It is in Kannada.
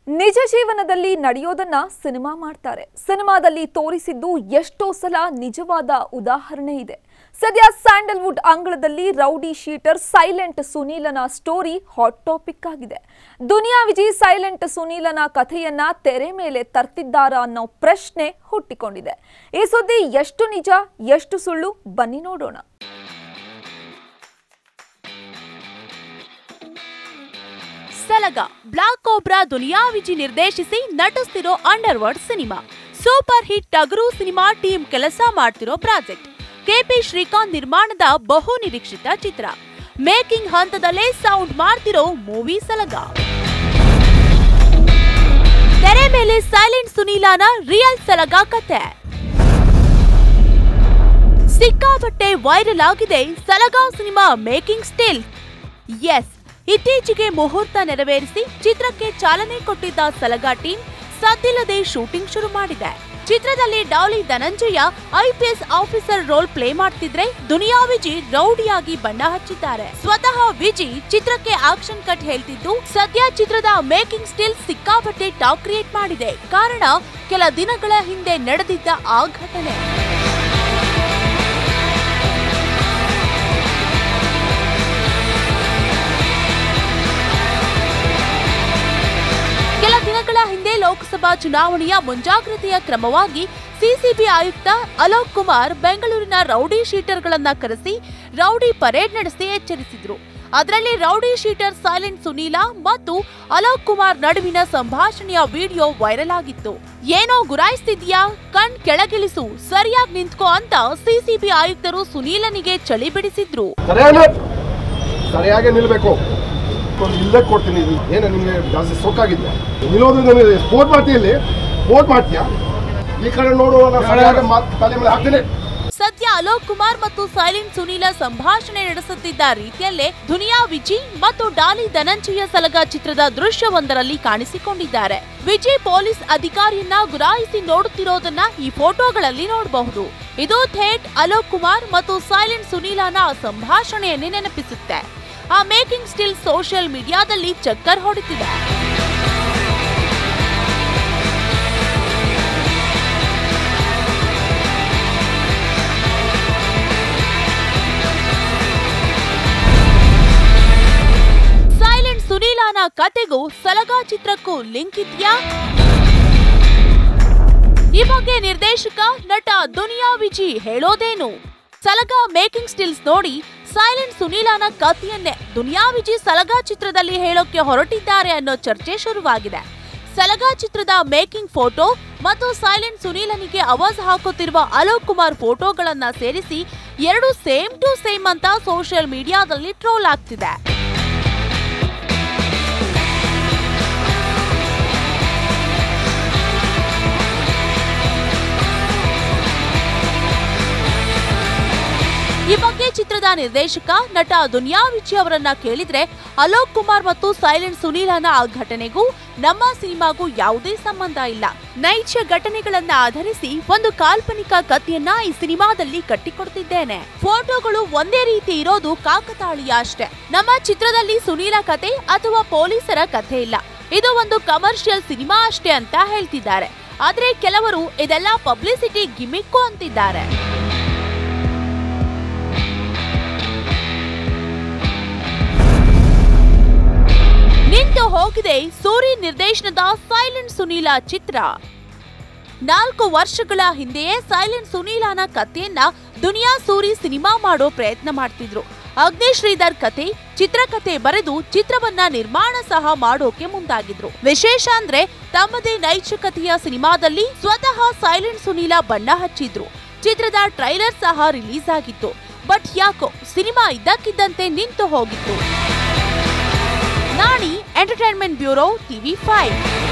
ನಿಜ ಜೀವನದಲ್ಲಿ ನಡೆಯೋದನ್ನ ಸಿನಿಮಾ ಮಾಡ್ತಾರೆ ಸಿನಿಮಾದಲ್ಲಿ ತೋರಿಸಿದ್ದು ಎಷ್ಟೋ ಸಲ ನಿಜವಾದ ಉದಾಹರಣೆ ಇದೆ ಸದ್ಯ ಸ್ಯಾಂಡಲ್ವುಡ್ ಅಂಗಳದಲ್ಲಿ ರೌಡಿ ಶೀಟರ್ ಸೈಲೆಂಟ್ ಸುನೀಲನ ಸ್ಟೋರಿ ಹಾಟ್ ಟಾಪಿಕ್ ಆಗಿದೆ ದುನಿಯಾ ವಿಜಿ ಸೈಲೆಂಟ್ ಸುನೀಲನ ಕಥೆಯನ್ನ ತೆರೆ ಮೇಲೆ ತರ್ತಿದ್ದಾರಾ ಅನ್ನೋ ಪ್ರಶ್ನೆ ಹುಟ್ಟಿಕೊಂಡಿದೆ ಈ ಸುದ್ದಿ ಎಷ್ಟು ನಿಜ ಎಷ್ಟು ಸುಳ್ಳು ಬನ್ನಿ ನೋಡೋಣ ಸಲಗ ಬ್ಲಾಕ್ ಕೋಬ್ರಾ ದುನಿಯಾ ವಿಜಿ ನಿರ್ದೇಶಿಸಿ ನಟಿಸ್ತಿರೋ underworld cinema super hit Tagaru cinema team ಕೆಲಸ ಮಾಡ್ತಿರೋ ಪ್ರಾಜೆಕ್ಟ್ ಕೆಪಿ ಶ್ರೀಕಾಂತ್ ನಿರ್ಮಾಣದ ಬಹು ನಿರೀಕ್ಷಿತ ಚಿತ್ರ ಮೇಕಿಂಗ್ ಹಂತದಲ್ಲೇ ಸೌಂಡ್ ಮಾಡ್ತಿರೋ ಮೂವಿ ಸಲಗ ತೆರೆ ಮೇಲೆ ಸೈಲೆಂಟ್ ಸುನೀಲಾನ ರಿಯಲ್ ಸಲಗ ಕತೆ ಸಿಕ್ಕಾಪಟ್ಟೆ ವೈರಲ್ ಆಗಿದೆ ಸಲಗಾವ್ ಸಿನಿಮಾ ಮೇಕಿಂಗ್ ಸ್ಟಿಲ್ ಎಸ್ ಇತ್ತೀಚೆಗೆ ಮುಹೂರ್ತ ನೆರವೇರಿಸಿ ಚಿತ್ರಕ್ಕೆ ಚಾಲನೆ ಕೊಟ್ಟಿದ್ದ ಸಲಗಾ ಟೀಮ್ ಸದ್ದಿಲ್ಲದೆ ಶೂಟಿಂಗ್ ಶುರು ಮಾಡಿದೆ ಚಿತ್ರದಲ್ಲಿ Dolly Dhananjaya IPS officer role play ಮಾಡ್ತಿದ್ರೆ ದುನಿಯಾ ವಿಜಿ ರೌಡಿಯಾಗಿ ಬಣ್ಣ ಹಚ್ಚಿದ್ದಾರೆ ಸ್ವತಃ ವಿಜಿ ಚಿತ್ರಕ್ಕೆ ಆಕ್ಷನ್ ಕಟ್ ಹೇಳ್ತಿದ್ದು ಸದ್ಯ ಚಿತ್ರದ ಮೇಕಿಂಗ್ ಸ್ಟಿಲ್ ಸಿಕ್ಕಾಪಟ್ಟೆ ಟಾಕ್ ಕ್ರಿಯೇಟ್ ಮಾಡಿದೆ ಕಾರಣ ಕೆಲ ದಿನಗಳ ಹಿಂದೆ ನಡೆದಿದ್ದ ಆ ಘಟನೆ ಕೆಲ ದಿನಗಳ ಹಿಂದೆ ಲೋಕಸಭಾ ಚುನಾವಣೆಯ ಮುಂಜಾಗ್ರತೆಯ ಕ್ರಮವಾಗಿ ಸಿಸಿಬಿ ಆಯುಕ್ತ ಅಲೋಕ್ ಕುಮಾರ್ ಬೆಂಗಳೂರಿನ ರೌಡಿ ಶೀಟರ್ಗಳನ್ನ ಕರೆಸಿ ರೌಡಿ ಪರೇಡ್ ನಡೆಸಿ ಎಚ್ಚರಿಸಿದ್ರು ಅದರಲ್ಲಿ ರೌಡಿ ಶೀಟರ್ ಸೈಲೆಂಟ್ ಸುನೀಲ ಮತ್ತು ಅಲೋಕ್ ಕುಮಾರ್ ನಡುವಿನ ಸಂಭಾಷಣೆಯ ವಿಡಿಯೋ ವೈರಲ್ ಆಗಿತ್ತು ಏನೋ ಗುರಾಯಿಸ್ತಿದ್ಯಾ ಕಣ್ ಕೆಳಗಿಳಿಸು ಸರಿಯಾಗಿ ನಿಂತ್ಕೋ ಅಂತ ಸಿಸಿಬಿ ಆಯುಕ್ತರು ಸುನೀಲನಿಗೆ ಚಳಿ ಬಿಡಿಸಿದ್ರು ಸರಿಯಾಗಿ ಸರಿಯಾಗಿ ನಿಲ್ಬೇಕು ಒಂದು ಇಲ್ಲೇ ಕೊಡ್ತೀನಿ ಏನು ನಿಮಗೆ ಜಾಸ್ತಿ ಸೊಕ್ಕಾಗಿದೆ ನಿಲ್ಲೋದು ನನಗೆ ಸ್ಪೋರ್ಟ್ ಮಾಡ್ತೀಯ ಇಲ್ಲಿ ಸ್ಪೋರ್ಟ್ ಮಾಡ್ತೀಯಾ ಈ ಕಡೆ ನೋಡು ನಾನು ಸರಿಯಾಗಿ ಮಾತು ತಲೆ ಮೇಲೆ ಹಾಕ್ತೀನಿ ಸದ್ಯ ಅಲೋಕ್ ಕುಮಾರ್ ಮತ್ತು ಸೈಲೆಂಟ್ ಸುನೀಲ ಸಂಭಾಷಣೆ ನಡೆಸುತ್ತಿದ್ದ ರೀತಿಯಲ್ಲೇ ದುನಿಯಾ ವಿಜಿ ಮತ್ತು ಡಾಲಿ ಧನಂಜಯ ಸಲಗ ಚಿತ್ರದ ದೃಶ್ಯವೊಂದರಲ್ಲಿ ಕಾಣಿಸಿಕೊಂಡಿದ್ದಾರೆ ವಿಜಯ್ ಪೊಲೀಸ್ ಅಧಿಕಾರಿಯನ್ನ ಗುರಾಯಿಸಿ ನೋಡುತ್ತಿರೋದನ್ನ ಈ ಫೋಟೋಗಳಲ್ಲಿ ನೋಡಬಹುದು ಇದು ಥೇಟ್ ಅಲೋಕ್ ಕುಮಾರ್ ಮತ್ತು ಸೈಲೆಂಟ್ ಸುನೀಲನ ಸಂಭಾಷಣೆಯನ್ನೇ ನೆನಪಿಸುತ್ತೆ ಆ ಮೇಕಿಂಗ್ ಸ್ಟಿಲ್ ಸೋಷಿಯಲ್ ಮೀಡಿಯಾದಲ್ಲಿ ಚಕ್ಕರ್ ಹೊಡಿತಿದೆ ಸೈಲೆಂಟ್ ಸುನೀಲಾನ ಕತೆಗೂ ಸಲಗಾ ಚಿತ್ರಕ್ಕೂ ಲಿಂಕ್ ಇದೆಯಾ ಈ ಬಗ್ಗೆ ನಿರ್ದೇಶಕ ನಟ ದುನಿಯಾ ವಿಜಿ ಹೇಳೋದೇನು ಸಲಗಾ ಮೇಕಿಂಗ್ ಸ್ಟಿಲ್ಸ್ ನೋಡಿ ಸೈಲೆಂಟ್ ಸುನೀಲಾನ ಕಥೆಯನ್ನೇ ದುನಿಯಾ ವಿಜಿ ಸಲಗಾ ಚಿತ್ರದಲ್ಲಿ ಹೇಳೋಕೆ ಹೊರಟಿದ್ದಾರೆ ಅನ್ನೋ ಚರ್ಚೆ ಶುರುವಾಗಿದೆ ಸಲಗಾ ಚಿತ್ರದ ಮೇಕಿಂಗ್ ಫೋಟೋ ಮತ್ತು ಸೈಲೆಂಟ್ ಸುನೀಲನಿಗೆ ಅವಾಜ್ ಹಾಕುತ್ತಿರುವ ಅಲೋಕ್ ಕುಮಾರ್ ಫೋಟೋಗಳನ್ನ ಸೇರಿಸಿ ಎರಡು ಸೇಮ್ ಟು ಸೇಮ್ ಅಂತ ಸೋಷಿಯಲ್ ಮೀಡಿಯಾದಲ್ಲಿ ಟ್ರೋಲ್ ಆಗ್ತಿದೆ ಈ ಬಗ್ಗೆ ಚಿತ್ರದ ನಿರ್ದೇಶಕ ನಟ ದುನಿಯಾ ವಿಜಿ ಅವರನ್ನ ಕೇಳಿದ್ರೆ ಅಲೋಕ್ ಕುಮಾರ್ ಮತ್ತು ಸೈಲೆಂಟ್ ಸುನೀಲನ ಆ ಘಟನೆಗೂ ನಮ್ಮ ಸಿನಿಮಾಗೂ ಯಾವುದೇ ಸಂಬಂಧ ಇಲ್ಲ ನೈಜ ಘಟನೆಗಳನ್ನ ಆಧರಿಸಿ ಒಂದು ಕಾಲ್ಪನಿಕ ಕಥೆಯನ್ನ ಈ ಸಿನಿಮಾದಲ್ಲಿ ಕಟ್ಟಿಕೊಡ್ತಿದ್ದೇನೆ ಫೋಟೋಗಳು ಒಂದೇ ರೀತಿ ಇರೋದು ಕಾಕತಾಳೀಯ ಅಷ್ಟೇ ನಮ್ಮ ಚಿತ್ರದಲ್ಲಿ ಸುನೀಲ ಕತೆ ಅಥವಾ ಪೊಲೀಸರ ಕಥೆ ಇಲ್ಲ ಇದು ಒಂದು ಕಮರ್ಷಿಯಲ್ ಸಿನಿಮಾ ಅಷ್ಟೇ ಅಂತ ಹೇಳ್ತಿದ್ದಾರೆ ಆದ್ರೆ ಕೆಲವರು ಇದೆಲ್ಲ ಪಬ್ಲಿಸಿಟಿ ಗಿಮಿಕ್ಕು ಅಂತಿದ್ದಾರೆ ನಿಂತು ಹೋಗಿದೆ ಸೂರಿ ನಿರ್ದೇಶನದ ಸೈಲೆಂಟ್ ಸುನೀಲ ಚಿತ್ರ ನಾಲ್ಕು ವರ್ಷಗಳ ಹಿಂದೆಯೇ ಸೈಲೆಂಟ್ ಸುನೀಲನ ಕಥೆಯನ್ನ ದುನಿಯಾ ಸೂರಿ ಸಿನಿಮಾ ಮಾಡೋ ಪ್ರಯತ್ನ ಮಾಡ್ತಿದ್ರು ಅಗ್ನಿ ಶ್ರೀಧರ್ ಕತೆ ಚಿತ್ರಕಥೆ ಬರೆದು ಚಿತ್ರವನ್ನ ನಿರ್ಮಾಣ ಸಹ ಮಾಡೋಕೆ ಮುಂದಾಗಿದ್ರು ವಿಶೇಷ ಅಂದ್ರೆ ತಮ್ಮದೇ ನೈಜ ಕಥೆಯ ಸಿನಿಮಾದಲ್ಲಿ ಸ್ವತಃ ಸೈಲೆಂಟ್ ಸುನೀಲ ಬಣ್ಣ ಹಚ್ಚಿದ್ರು ಚಿತ್ರದ ಟ್ರೈಲರ್ ಸಹ ರಿಲೀಸ್ ಆಗಿತ್ತು ಬಟ್ ಯಾಕೋ ಸಿನಿಮಾ ಇದ್ದಕ್ಕಿದ್ದಂತೆ ನಿಂತು ಹೋಗಿತ್ತು Nani entertainment bureau TV five